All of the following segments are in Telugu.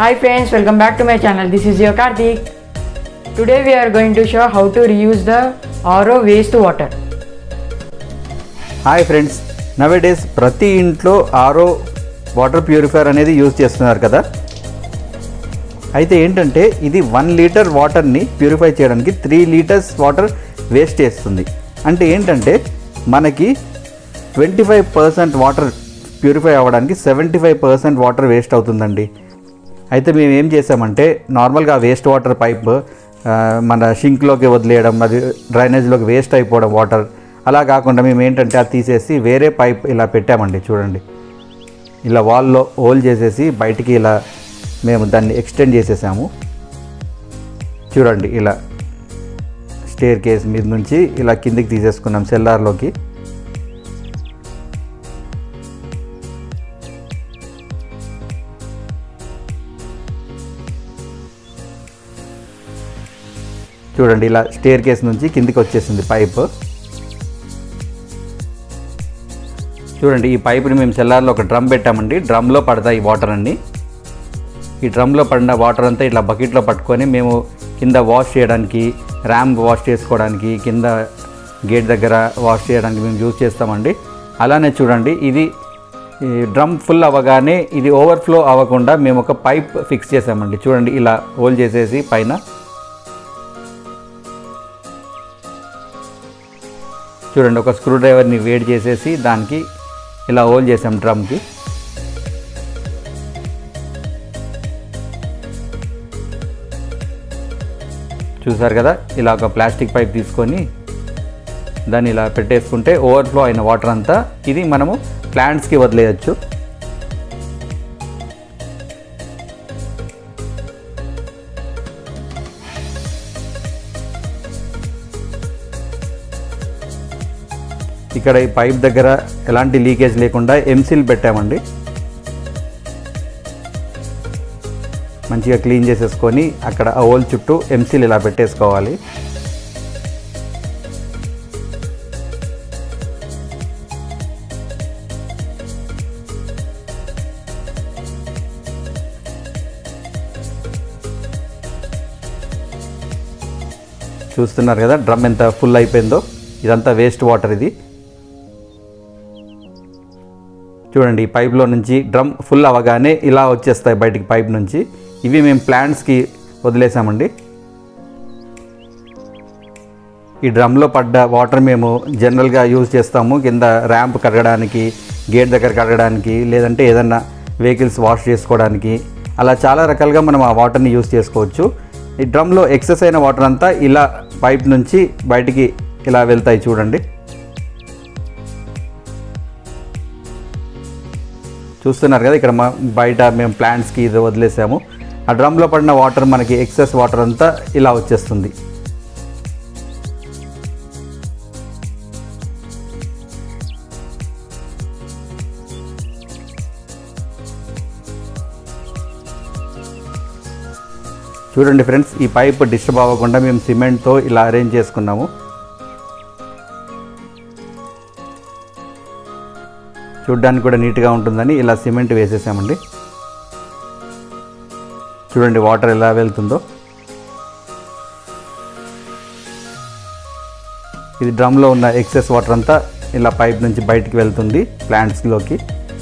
Hi friends, welcome back to my channel. This is your Karthik. Today we are going to show how to reuse the RO wastewater. Hi friends nowadays ప్రతి ఇంట్లో ఆరో వాటర్ ప్యూరిఫైయర్ అనేది యూజ్ చేస్తున్నారు కదా అయితే ఏంటంటే ఇది వన్ లీటర్ వాటర్ని ప్యూరిఫై చేయడానికి త్రీ లీటర్స్ వాటర్ వేస్ట్ చేస్తుంది అంటే ఏంటంటే మనకి twenty five percent water purify అవ్వడానికి seventy five percent water waste అవుతుందండి అయితే మేము ఏం చేసామంటే నార్మల్గా వేస్ట్ వాటర్ పైప్ ఆ, మన షింక్లోకి వదిలేయడం అది డ్రైనేజ్లోకి వేస్ట్ అయిపోవడం వాటర్ అలా కాకుండా మేము ఏంటంటే అది తీసేసి వేరే పైప్ ఇలా పెట్టామండి చూడండి ఇలా వాల్లో హోల్ చేసేసి బయటికి ఇలా మేము దాన్ని ఎక్స్టెండ్ చేసేసాము చూడండి ఇలా స్టేర్ కేస్ మీద నుంచి ఇలా కిందికి తీసేసుకున్నాం సెల్లార్లోకి చూడండి ఇలా స్టేర్ కేస్ నుంచి కిందికి వచ్చేసింది పైప్ చూడండి ఈ పైపుని మేము సెల్లార్లో ఒక డ్రమ్ పెట్టామండి డ్రమ్లో పడతాయి ఈ వాటర్ అన్నీ ఈ డ్రమ్లో పడిన వాటర్ అంతా ఇట్లా బకెట్లో పట్టుకొని మేము కింద వాష్ చేయడానికి ర్యామ్ వాష్ చేసుకోవడానికి కింద గేట్ దగ్గర వాష్ చేయడానికి మేము యూజ్ చేస్తామండి అలానే చూడండి ఇది ఈ డ్రమ్ ఫుల్ అవ్వగానే ఇది ఓవర్ఫ్లో అవ్వకుండా మేము ఒక పైప్ ఫిక్స్ చేసామండి చూడండి ఇలా హోల్ చేసేసి పైన చూడండి ఒక స్క్రూ డ్రైవర్ని వేడి చేసేసి దానికి ఇలా హోల్ చేసాం డ్రమ్కి చూసారు కదా ఇలా ఒక ప్లాస్టిక్ పైప్ తీసుకొని దాన్ని ఇలా పెట్టేసుకుంటే ఓవర్ఫ్లో అయిన వాటర్ అంతా ఇది మనము ప్లాంట్స్కి వదిలేయచ్చు ఇక్కడ ఈ పైప్ దగ్గర ఎలాంటి లీకేజ్ లేకుండా ఎంసిల్ పెట్టామండి మంచిగా క్లీన్ చేసేసుకొని అక్కడ ఆ హోల్ చుట్టూ ఎంసిల్ ఇలా పెట్టేసుకోవాలి చూస్తున్నారు కదా డ్రమ్ ఎంత ఫుల్ అయిపోయిందో ఇదంతా వేస్ట్ వాటర్ ఇది చూడండి ఈ పైప్లో నుంచి డ్రమ్ ఫుల్ అవ్వగానే ఇలా వచ్చేస్తాయి బయటికి పైప్ నుంచి ఇవి మేము ప్లాంట్స్కి వదిలేసామండి ఈ డ్రమ్లో పడ్డ వాటర్ మేము జనరల్గా యూజ్ చేస్తాము కింద ర్యాంప్ కడగడానికి గేట్ దగ్గర కడగడానికి లేదంటే ఏదన్నా వెహికల్స్ వాష్ చేసుకోవడానికి అలా చాలా రకాలుగా మనం ఆ వాటర్ని యూజ్ చేసుకోవచ్చు ఈ డ్రమ్లో ఎక్సెస్ అయిన వాటర్ అంతా ఇలా పైప్ నుంచి బయటికి ఇలా వెళ్తాయి చూడండి చూస్తున్నారు కదా ఇక్కడ మా బయట మేము ప్లాంట్స్కి ఇది వదిలేసాము ఆ డ్రమ్లో పడిన వాటర్ మనకి ఎక్సెస్ వాటర్ అంతా ఇలా వచ్చేస్తుంది చూడండి ఫ్రెండ్స్ ఈ పైప్ డిస్టర్బ్ అవ్వకుండా మేము సిమెంట్తో ఇలా అరేంజ్ చేసుకున్నాము చూడ్డానికి కూడా నీట్గా ఉంటుందని ఇలా సిమెంట్ వేసేసామండి చూడండి వాటర్ ఎలా వెళ్తుందో ఇది డ్రమ్లో ఉన్న ఎక్సెస్ వాటర్ అంతా ఇలా పైప్ నుంచి బయటికి వెళ్తుంది ప్లాంట్స్లోకి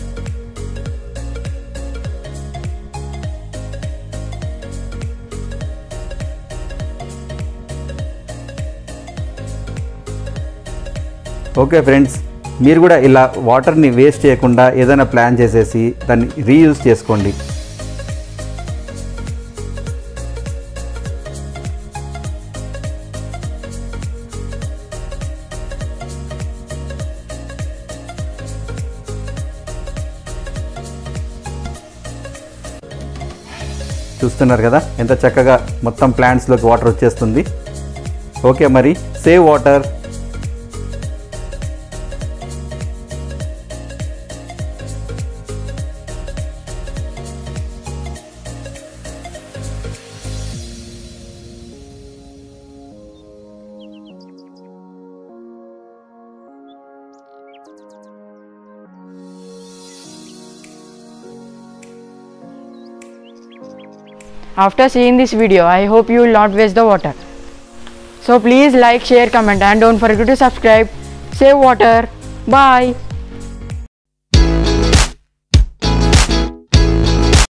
ఓకే ఫ్రెండ్స్ మీరు కూడా ఇలా వాటర్ని వేస్ట్ చేయకుండా ఏదైనా ప్లాన్ చేసేసి దాన్ని రీయూజ్ చేసుకోండి చూస్తున్నారు కదా ఎంత చక్కగా మొత్తం ప్లాంట్స్లోకి వాటర్ వచ్చేస్తుంది ఓకే మరి save water After seeing this video, I hope you will not waste the water. So please like, share, comment and don't forget to subscribe. Save water. Bye.